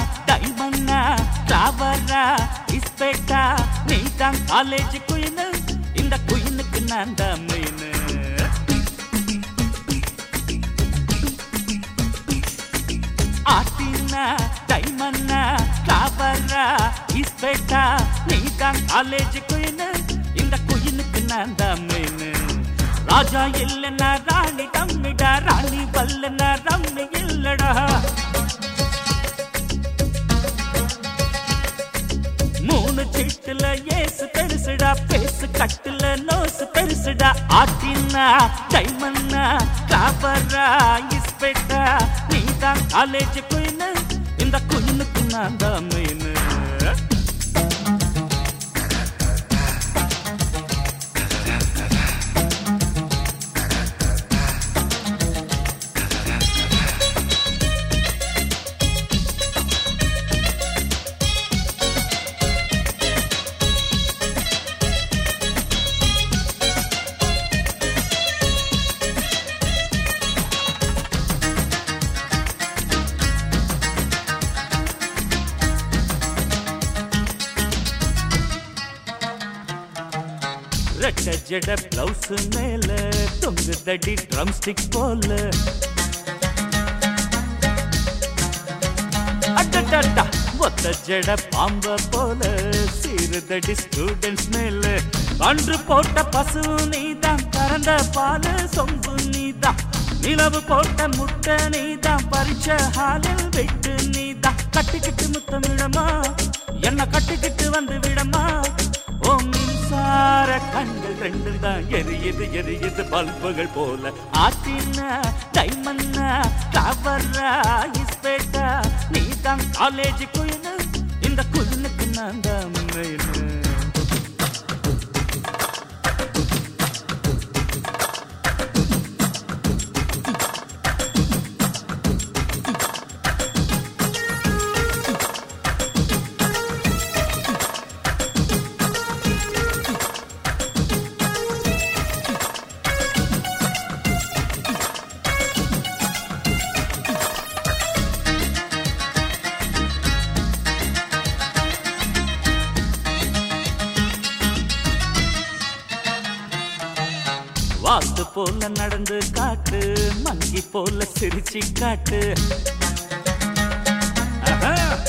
டைமண்ணா ராவரா இஸ்பேட்டா நீ தான் college queen இந்த குயினுக்கு நான் தான் மெயினு ஆட்டினா டைமண்ணா ராவரா இஸ்பேட்டா நீ தான் காலேஜ் குயினு இந்த குயினுக்கு நான் தான் மெயினு ராஜா இல்லைன்னா ராணி தம்மிடா ராணி வல்லனா ரம்மி இல்லடா மூணு சீட்டுல ஏசு பெருசுடா பேசு கட்டுல நோசு பெருசுடா ஆட்டினா டைமண்ணா காபரா இஸ்பெட்டா நீ தான் காலேஜ் குயினு இந்த குயினுக்கு நான் தான் மெயினு ரெட்ட ஜட பிளவுஸ் மேல தொங்கு தடி ட்ரம் ஸ்டிக் போல அடடடா ஒத்த ஜட பாம்ப போல சீருதடி ஸ்டூடெண்ட்ஸ் மேல அன்று போட்ட பசு நீதான் கறந்த பால் சொம்பு நீதான் நிலவு போட்ட முட்டை நீதான் பறிச்ச ஹாலில் விட்டு நீதான் கட்டிக்கிட்டு முத்தமிடமா என்ன கட்டிக்கிட்டு வந்து விடமா ஓ மின்சார கண்கள் ரெண்டு தான் எரியுது எரியுது பல்புகள் போல ஆத்தினா டைமண்ணா கவரா இஸ்பேட்டா நீ தான் காலேஜ் குயினு இந்த குயினுக்கு நான் தான் மெயினு வாத்து போல நடந்து காட்டு மங்கி போல சிரிச்சு காட்டு ஆஹா.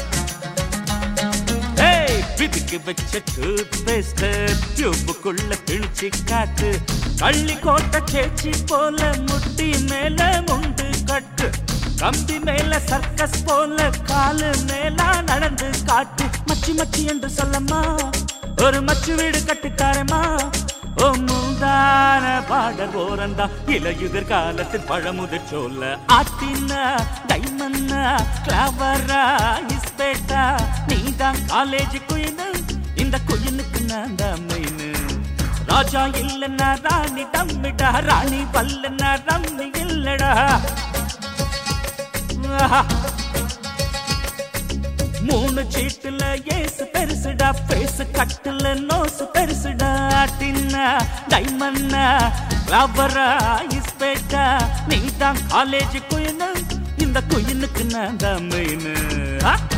ஏய், பிதுக்கு வச்ச டூத் பேஸ்ட் டியூபுக்குள்ள கிழிச்சு காட்டு கள்ளி கோட்டை சேச்சி போல முட்டி மேல முண்டு கட்டு கம்பி மேல சர்க்கஸ் போல காலு மேல நடந்து காட்டு மச்சி மச்சி என்று சொல்லம்மா ஒரு மச்சு வீடு கட்டுத்தாரமா ஓ முந்தான பாடர் ஓரந்தா இலையுதிர் காலத்தில் பழமுதிர் சொல்ல ஆட்டினா டைமண்ணா கிளவரா இஸ்பேட்டா நீதான் காலேஜ் குயினு இந்த குயினுக்கு நான் தான் மெயினு ராஜா இல்லைன்னா ராணி தம்மிடா ராணி பல்லனா ரம்மி இல்லடா ஆஹா. மூணு சீட்டுல ஏசு பெருசுடா பேசு கட்டுல நோசு பெருசுடா டின்னா டைமண்ணா ரப்பரா இஸ்பேட்டா நீ தான் காலேஜ் குயினு இந்த குயினுக்கு நான் தான் மெயினு